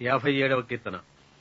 యాభై ఏడవ కీర్తన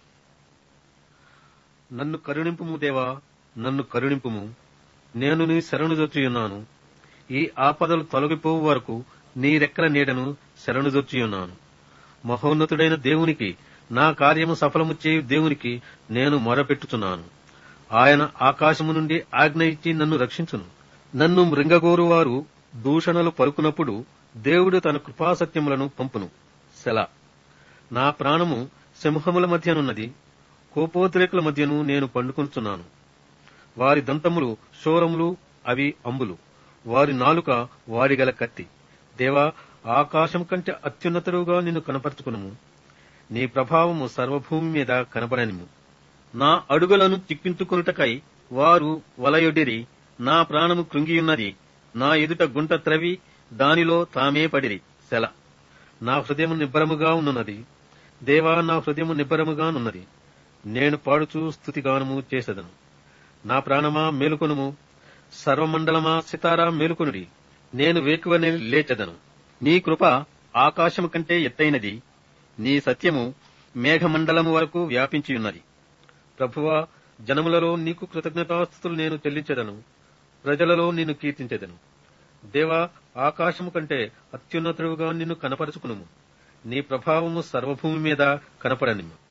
నన్ను కరుణింపుము దేవా నన్ను కరుణింపుము నేను నీ శరణు ఉన్నాను ఈ ఆపదలు తొలగిపోవు వరకు నీ రెక్కల నీడను శరణు ఉన్నాను మహోన్నతుడైన దేవునికి నా కార్యము సఫలము చేయు దేవునికి నేను మొరపెట్టుచున్నాను ఆయన ఆకాశము నుండి ఆజ్ఞ ఇచ్చి నన్ను రక్షించును నన్ను మృంగగోరు వారు దూషణలు పలుకునప్పుడు దేవుడు తన కృపాసత్యములను పంపును సెల నా ప్రాణము సింహముల మధ్యనున్నది కోపోద్రేకుల మధ్యను నేను పండుకొనుచున్నాను వారి దంతములు శూరములు అవి అంబులు వారి నాలుక వాడిగల కత్తి దేవా ఆకాశం కంటే అత్యున్నతుడుగా నిన్ను కనపరుచుకును నీ ప్రభావము సర్వభూమి మీద కనబడనిము నా అడుగులను చిక్కించుకునుటకై వారు వలయొడిరి నా ప్రాణము కృంగియున్నది నా ఎదుట గుంట త్రవి దానిలో తామే పడిరి సెల నా హృదయము నిబ్బరముగా ఉన్నది దేవా నా హృదయము నిబ్బరముగానున్నది నేను పాడుచూ స్థుతిగానము చేసేదను నా ప్రాణమా మేలుకొనుము సర్వమండలమా సితారా మేలుకొనుడి నేను వేకువనే లేచెదను నీ కృప ఆకాశము కంటే ఎత్తైనది నీ సత్యము మేఘమండలము వరకు వ్యాపించియున్నది ప్రభువా జనములలో నీకు కృతజ్ఞతాస్థుతులు నేను చెల్లించెదను ప్రజలలో నిన్ను కీర్తించెదను దేవా ఆకాశము కంటే అత్యున్నతుడుగా నిన్ను కనపరుచుకును నీ ప్రభావము సర్వభూమి మీద కనపడనిము